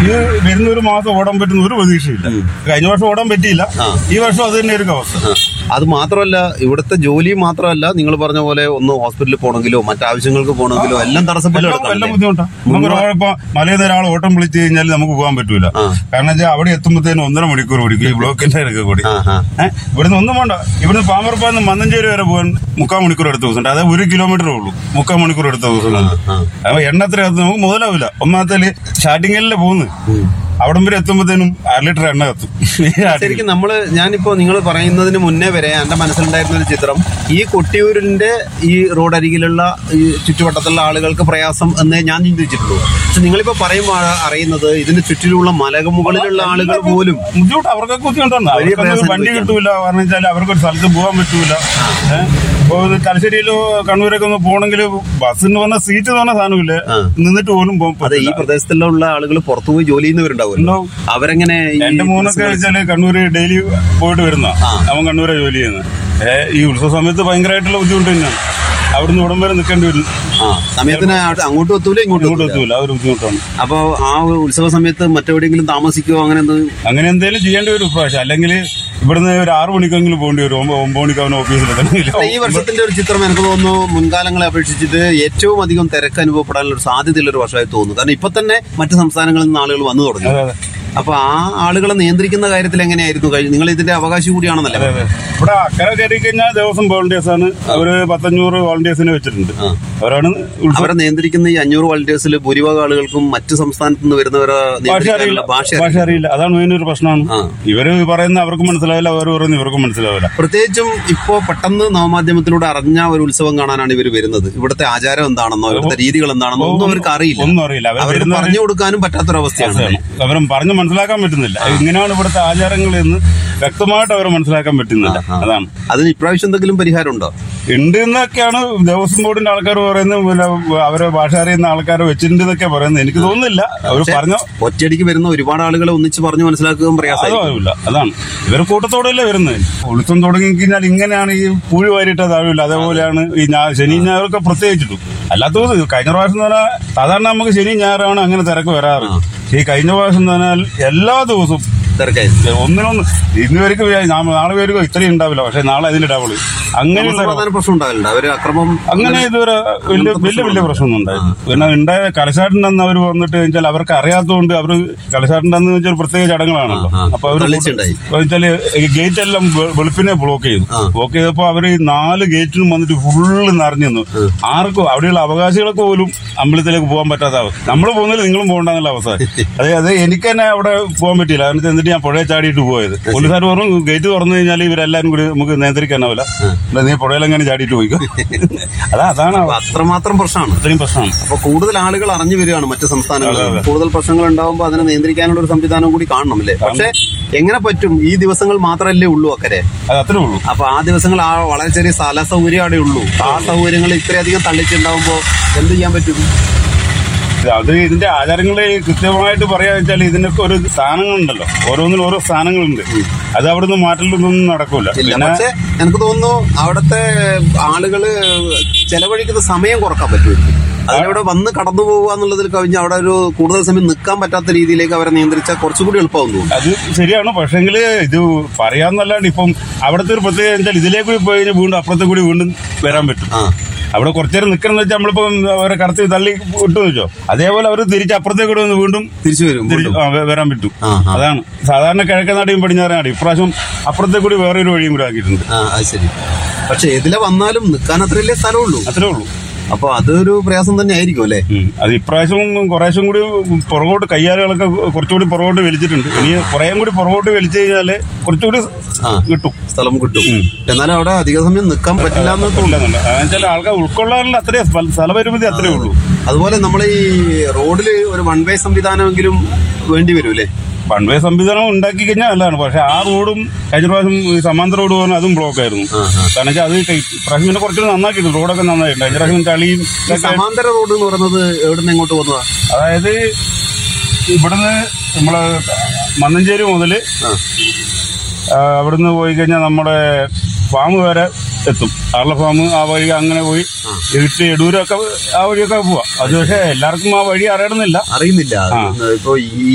ഇത് വരുന്ന ഒരു മാസം ഓടാൻ പറ്റുന്ന ഒരു പ്രതീക്ഷയില്ല കഴിഞ്ഞ വർഷം ഓടാൻ പറ്റിയില്ല ആ. ഈ വർഷം അത് തന്നെ ഒരു അവസ്ഥ ആ. അത് മാത്രമല്ല ഇവിടുത്തെ ജോലി മാത്രമല്ല നിങ്ങൾ പറഞ്ഞ പോലെ ഒന്ന് ഹോസ്പിറ്റലിൽ പോകണമെങ്കിലോ മറ്റാവശ്യങ്ങൾക്ക് പോകണമെങ്കിലോ എല്ലാം തടസ്സപ്പെട്ട് എല്ലാം എല്ലാം കിടക്കാണ് ബുദ്ധിമുട്ടാണ് നമുക്ക് ഒരാളിപ്പോ മലയിൽ ഒരാൾ ഓട്ടം വിളിച്ചു കഴിഞ്ഞാൽ നമുക്ക് പോകാൻ പറ്റൂല ആ. കാരണം വെച്ചാൽ അവിടെ എത്തുമ്പോഴത്തേനും ഒന്നര മണിക്കൂർ ഓടിക്കും ഈ ബ്ലോക്കിന്റെ ഇടയ്ക്ക് കൂടി ആ ആ ഏഹ് ഇവിടുന്ന് ഒന്നും വേണ്ട ഇവിടുന്ന് പാമ്പർപ്പാന്ന് മന്നഞ്ചേരി വരെ പോകാൻ മുക്കാൽ മണിക്കൂർ എടുത്ത ദിവസം അത് ഒരു കിലോമീറ്റർ ഉള്ളൂ മുക്കാൽ മണിക്കൂർ എടുത്ത ദിവസം ആ. അപ്പൊ എണ്ണത്തിന് നമുക്ക് മുതലാവില്ല ഒന്നാമത്തെ സ്റ്റാർട്ടിങ്ങിലല്ലേ പോകുന്നു അവിടം വരെ എത്തുമ്പോഴത്തേനും അര ലിറ്റർ എണ്ണ കത്തും ശരിക്കും നമ്മള് ഞാനിപ്പോ നിങ്ങൾ പറയുന്നതിന് മുന്നേ വരെ എന്റെ മനസ്സിലുണ്ടായിരുന്ന ഒരു ചിത്രം ഈ കൊട്ടിയൂരിന്റെ ഈ റോഡ് അരികിലുള്ള ഈ ചുറ്റുവട്ടത്തുള്ള ആളുകൾക്ക് പ്രയാസം എന്നേ ഞാൻ ചിന്തിച്ചിട്ടുള്ളൂ പക്ഷെ നിങ്ങളിപ്പോ പറയുമ്പോൾ അറിയുന്നത് ഇതിന് ചുറ്റിലുള്ള മലമുകളിലുള്ള ആളുകൾ പോലും ബുദ്ധിമുട്ട് അവർക്കൊക്കെ ബുദ്ധിമുട്ടുണ്ട് വലിയ അവർക്കൊന്നും പ്രയാസം വണ്ടി കിട്ടൂല കാരണം വെച്ചാൽ അവർക്ക് ഒരു സ്ഥലത്ത് പോകാൻ പറ്റൂല ഏഹ് ഇപ്പൊ ഇത് തലശ്ശേരിയിലോ കണ്ണൂരൊക്കെ ഒന്ന് പോകണമെങ്കിൽ ബസ്സിന് പറഞ്ഞ സീറ്റ് എന്ന് പറഞ്ഞ സാധനമില്ല ആ. നിന്നിട്ട് പോലും പോകാൻ അതെ ഈ പറ്റില്ല പ്രദേശത്തുള്ള ആളുകൾ പുറത്തുപോയി ജോലി ചെയ്യുന്നവരുണ്ടാവുമല്ലോ ഉണ്ടാവും. അവരെങ്ങനെ ഈ എന്റെ മോനൊക്കെ വെച്ചാല് കണ്ണൂര് ഡെയിലി പോയിട്ട് വരുന്ന ആ. അവൻ കണ്ണൂരെ ജോലി ചെയ്യുന്നത് ഏഹ് ഈ ഉത്സവ സമയത്ത് ഭയങ്കരമായിട്ടുള്ള ബുദ്ധിമുട്ട് തന്നെയാണ് അവിടുന്ന് ഉടൻ വരെ നിൽക്കേണ്ടി വരും ആ സമയത്തിന് അങ്ങോട്ട് അങ്ങോട്ടും എത്തൂല ഇങ്ങോട്ടും ഇങ്ങോട്ട് എത്തൂല. എത്തൂല ആ ഒരു ബുദ്ധിമുട്ടാണ് അപ്പൊ ആ ഒരു ഉത്സവ സമയത്ത് മറ്റെവിടെയെങ്കിലും താമസിക്കുവോ അങ്ങനെ എന്ത് അങ്ങനെ എന്തെങ്കിലും ചെയ്യേണ്ടി വരും ഇപ്രാവശ്യം അല്ലെങ്കിൽ ഇവിടുന്ന് ഒരു ആറു മണിക്കെങ്കിലും പോകേണ്ടി വരും ഒമ്പ- ഒമ്പത് മണിക്ക് അവൻ ഓഫീസിൽ ഈ വർഷത്തിന്റെ ഒരു ചിത്രം എനിക്ക് തോന്നുന്നു മുൻകാലങ്ങളെ അപേക്ഷിച്ചിട്ട് ഏറ്റവും അധികം തിരക്ക് അനുഭവപ്പെടാനുള്ള ഒരു സാധ്യതയുള്ള ഒരു വർഷമായി തോന്നുന്നു കാരണം ഇപ്പൊ തന്നെ മറ്റു സംസ്ഥാനങ്ങളിൽ നിന്ന് ആളുകൾ വന്നു തുടങ്ങി അതെ അതെ അപ്പൊ ആ ആളുകളെ നിയന്ത്രിക്കുന്ന കാര്യത്തിൽ എങ്ങനെയായിരുന്നു കഴി- നിങ്ങൾ ഇതിന്റെ അവകാശി കൂടിയാണെന്നല്ലേ അതെ അതെ ഇവിടെ അക്കരെ കയറി കഴിഞ്ഞാൽ ദേവസ്വം വോളണ്ടിയേഴ്സ് ആണ് അവര് പത്തഞ്ഞൂറ് വോളണ്ടിയേഴ്സിനെ വെച്ചിട്ടുണ്ട് ആ. അവരാണ് ഉത്സവം അവരെ നിയന്ത്രിക്കുന്ന ഈ അഞ്ഞൂറ് വോളണ്ടിയേഴ്സിൽ ഭൂരിഭാഗം ആളുകൾക്കും മറ്റു സംസ്ഥാനത്ത് നിന്ന് വരുന്നവരെ ഭാഷ നിയന്ത്രിക്കാനുള്ള അറിയില്ല ഭാഷ ഭാഷ അറിയില്ല. അറിയില്ല അതാണ് മെയിൻ ഒരു പ്രശ്നമാണ് ആ. ഇവര് പറയുന്ന അവർക്ക് മനസ്സിലാവില്ല അവർ പറയുന്ന ഇവർക്കും മനസ്സിലാവില്ല പ്രത്യേകിച്ചും ഇപ്പോ പെട്ടെന്ന് നവമാധ്യമത്തിലൂടെ അറിഞ്ഞ ഒരു ഉത്സവം കാണാനാണ് ഇവർ വരുന്നത് ഇവിടുത്തെ ആചാരം എന്താണെന്നോ ഇവിടുത്തെ രീതികൾ എന്താണെന്നോ ഒന്നും അവർക്ക് അറിയില്ല ഒന്നും അറിയില്ല അവർ അവർ വരുന്ന പറഞ്ഞു കൊടുക്കാനും പറ്റാത്തൊരവസ്ഥയാണ് അവരും പറഞ്ഞ് മനസ്സിലാക്കാൻ പറ്റുന്നില്ല ഇങ്ങനെയാണ് ഇവിടുത്തെ ആചാരങ്ങൾ എന്ന് വ്യക്തമായിട്ട് അവർ മനസ്സിലാക്കാൻ പറ്റുന്നില്ല ആ. അതാണ് അതിന് ഇപ്രാവശ്യം എന്തെങ്കിലും പരിഹാരമുണ്ടോ ഉണ്ട് എന്നൊക്കെയാണ് ദേവസ്വം ബോർഡിന്റെ ആൾക്കാർ പറയുന്നത് പിന്നെ അവരെ ഭാഷ അറിയുന്ന ആൾക്കാരെ വെച്ചിട്ടുണ്ട് എന്നൊക്കെ പറയുന്നത് എനിക്ക് തോന്നുന്നില്ല അവർ പറഞ്ഞ ഒറ്റയടിക്ക് വരുന്ന ഒരുപാട് ആളുകളെ ഒന്നിച്ച് പറഞ്ഞു മനസ്സിലാക്കുകയും പ്രയാസമായി അതുമില്ല അതാണ് ഇവർ കൂട്ടത്തോടെയല്ലേ വരുന്നത് ഉത്സവം തുടങ്ങി കഴിഞ്ഞാൽ ഇങ്ങനെയാണ് ഈ പൂഴി വാരിയിട്ട് താഴില്ല അതേപോലെയാണ് ഈ ഞാ ശനി ഞായറൊക്കെ പ്രത്യേകിച്ചിട്ടും അല്ലാത്ത ദിവസം കഴിഞ്ഞ പ്രാവശ്യം എന്ന് പറഞ്ഞാൽ സാധാരണ നമുക്ക് ശനി ഞായറാണ് അങ്ങനെ തിരക്ക് വരാറ് പക്ഷേ ഈ കഴിഞ്ഞ പ്രാവശ്യം എന്ന് പറഞ്ഞാൽ എല്ലാ ദിവസവും തിരക്കായി ഒന്നിനൊന്ന് ഇന്ന് വരെക്കും നാളെ വരെക്കും ഇത്രയും ഉണ്ടാവില്ല പക്ഷെ നാളെ അതിന്റെ ഡബിള് അങ്ങനെയുള്ള സമാധാന പ്രശ്നം ഉണ്ടാവില്ല അവര് അക്രമം അങ്ങനെ ഇതുവരെ വലിയ വലിയ വലിയ പ്രശ്നമൊന്നും ഉണ്ടായില്ല പിന്നെ ഉണ്ടായ കലശാട്ടിന്റെ അന്ന് അവർ വന്നിട്ട് വെച്ചാൽ അവർക്ക് അറിയാത്തതുകൊണ്ട് അവർ കലശാട്ടിന്റെ അന്ന് വെച്ചാൽ പ്രത്യേക ചടങ്ങുകളാണല്ലോ ആ, അപ്പൊ അവർ തള്ളിച്ചുണ്ടായി. വെച്ചാല് ഗേറ്റ് എല്ലാം വെ- വെളുപ്പിനെ ബ്ലോക്ക് ചെയ്തു ആ. ബ്ലോക്ക് ചെയ്തപ്പോ അവര് ഈ നാല് ഗേറ്റിനും വന്നിട്ട് ഫുള്ള് നിറഞ്ഞു നിന്നു ആർക്കും അവിടെയുള്ള അവകാശികൾക്ക് പോലും അമ്പലത്തിലേക്ക് പോകാൻ പറ്റാത്ത അവസ്ഥ നമ്മൾ പോകുന്നില്ല നിങ്ങളും പോകണ്ടെന്നുള്ള അവസ്ഥ അതെ അതെ എനിക്ക് തന്നെ അവിടെ പോകാൻ പറ്റിയില്ല കാരണം എന്നിട്ട് ഞാൻ പുഴയെ ചാടിയിട്ട് പോയത് പോലീസുകാർ പറഞ്ഞു ഗേറ്റ് തുറന്നു കഴിഞ്ഞാൽ ഇവരെല്ലാരും കൂടി നമുക്ക് നിയന്ത്രിക്കാനാവില്ല എന്നാ നീ പുഴയിലെങ്ങനെ ചാടിയിട്ട് പോയിക്കോ അതാ അതാണ് അപ്പൊ അത്രമാത്രം പ്രശ്നമാണ് അത്രയും പ്രശ്നമാണ് അപ്പൊ കൂടുതൽ ആളുകൾ അറിഞ്ഞു വരികയാണ് മറ്റു സംസ്ഥാനങ്ങളിൽ കൂടുതൽ പ്രശ്നങ്ങൾ ഉണ്ടാവുമ്പോൾ അതിനെ നിയന്ത്രിക്കാനുള്ള ഒരു സംവിധാനം കൂടി കാണണം അല്ലേ പക്ഷെ എങ്ങനെ പറ്റും ഈ ദിവസങ്ങൾ മാത്രമല്ലേ ഉള്ളൂ അക്കരെ അത് അത്രേ ഉള്ളൂ അപ്പൊ ആ ദിവസങ്ങൾ ആ വളരെ ചെറിയ സ്ഥല സൗകര്യം അവിടെ ഉള്ളൂ ആ സൗകര്യങ്ങൾ ഇത്രയധികം തള്ളിച്ചുണ്ടാവുമ്പോൾ എന്ത് ചെയ്യാൻ പറ്റും അത് ഇതിന്റെ ആചാരങ്ങളെ കൃത്യമായിട്ട് പറയാ വെച്ചാൽ ഇതിനൊക്കെ ഒരു സ്ഥാനങ്ങളുണ്ടല്ലോ ഓരോന്നിനും ഓരോ സ്ഥാനങ്ങളുണ്ട് അത് അവിടെ നിന്ന് മാറ്റലൊന്നും നടക്കൂല ഇല്ല പിന്നെ പക്ഷെ എനിക്ക് തോന്നുന്നു അവിടുത്തെ ആളുകള് ചെലവഴിക്കുന്ന സമയം കുറക്കാൻ പറ്റുമായിരിക്കും അതിലൂടെ വന്ന് കടന്നു പോകുക എന്നുള്ളതിൽ കവിഞ്ഞ് അവിടെ ഒരു കൂടുതൽ സമയം നിൽക്കാൻ പറ്റാത്ത രീതിയിലേക്ക് അവരെ നിയന്ത്രിച്ചാൽ കുറച്ചുകൂടി എളുപ്പമാവും തോന്നുന്നു അത് ശരിയാണ് പക്ഷെങ്കിൽ ഇത് പറയാന്നല്ലാണ്ട് ഇപ്പം അവിടുത്തെ ഒരു പ്രത്യേകത വെച്ചാൽ ഇതിലേക്ക് കൂടി പോയി കഴിഞ്ഞാൽ വീണ്ടും അപ്പുറത്തെ കൂടി വീണ്ടും വരാൻ പറ്റും ആ അവിടെ കുറച്ചു നേരം നിൽക്കണം വെച്ചാൽ നമ്മളിപ്പോ അവരെ കടത്തി തള്ളി വിട്ടു വെച്ചോ അതേപോലെ അവർ തിരിച്ച് അപ്പുറത്തേക്ക് കൂടി വന്ന് വീണ്ടും തിരിച്ചു വരും തിരി- ആ, വ- വരാൻ പറ്റും ആ, ആ. അതാണ് സാധാരണ കിഴക്കൻ നാടിയും പടിഞ്ഞാറൻ നാടി ഇപ്രാവശ്യം അപ്പുറത്തെ കൂടി വേറൊരു വഴിയും കൂടി ആക്കിയിട്ടുണ്ട് ആ അത് ശരി പക്ഷെ ഏതിലെ വന്നാലും നിൽക്കാൻ അത്രയല്ലേ സ്ഥലമുള്ളൂ അത്രേ ഉള്ളൂ അപ്പൊ അതൊരു പ്രയാസം തന്നെ ആയിരിക്കും അല്ലേ ഉം. അത് ഇപ്രാവശ്യം കുറേശ്ശും കൂടി പുറകോട്ട് കയ്യാലുകളൊക്കെ കുറച്ചുകൂടി പുറകോട്ട് വലിച്ചിട്ടുണ്ട് ഇനി കുറേയും കൂടി പുറകോട്ട് വലിച്ചു കഴിഞ്ഞാല് കുറച്ചുകൂടി ആ. കിട്ടും സ്ഥലം കിട്ടും എന്നാലും അവിടെ അധിക സമയം നിൽക്കാൻ പറ്റില്ല എന്ന് തോന്നുന്നു ഇല്ലെന്നുണ്ട് അതെന്നുവെച്ചാൽ ആൾക്കാർ ഉൾക്കൊള്ളാനുള്ള അത്രേ സ്ഥല- സ്ഥലപരിമിതി അത്രേ ഉള്ളൂ അതുപോലെ നമ്മൾ ഈ റോഡിൽ ഒരു വൺ വേ സംവിധാനമെങ്കിലും വേണ്ടി വരും അല്ലേ വൺ വേ സംവിധാനം ഉണ്ടാക്കി കഴിഞ്ഞാൽ നല്ലതാണ് പക്ഷെ ആ റോഡും കഴിഞ്ഞ പ്രാവശ്യം ഈ സമാന്തര റോഡ് പറഞ്ഞാൽ അതും ബ്ലോക്ക് ആയിരുന്നു കാരണം വെച്ചാൽ അത് കൈ- ഇപ്രാവശ്യം പിന്നെ കുറച്ചുകൂടി നന്നാക്കിയിട്ടുണ്ട് റോഡൊക്കെ നന്നായിട്ടുണ്ട് കഴിഞ്ഞ പ്രാവശ്യം ചളിയും ഈ ഇതൊക്കെ സമാന്തര റോഡ് എന്ന് പറയുന്നത് എവിടുന്ന് എങ്ങോട്ട് പോകുന്നതാ അതായത് ഇവിടുന്ന് നമ്മള് മന്നഞ്ചേരി മുതല് ആ, അവിടുന്ന് പോയി കഴിഞ്ഞാൽ നമ്മുടെ ഫാം വരെ എത്തും ആർല ഫാം ആ വഴി അങ്ങനെ പോയി ഇട്ട് എടൂരൊക്കെ ആ വഴിയൊക്കെ പോവാം അത് പക്ഷേ എല്ലാവർക്കും ആ വഴി അറിയണമെന്നില്ല അറിയുന്നില്ല ഇപ്പൊ ഈ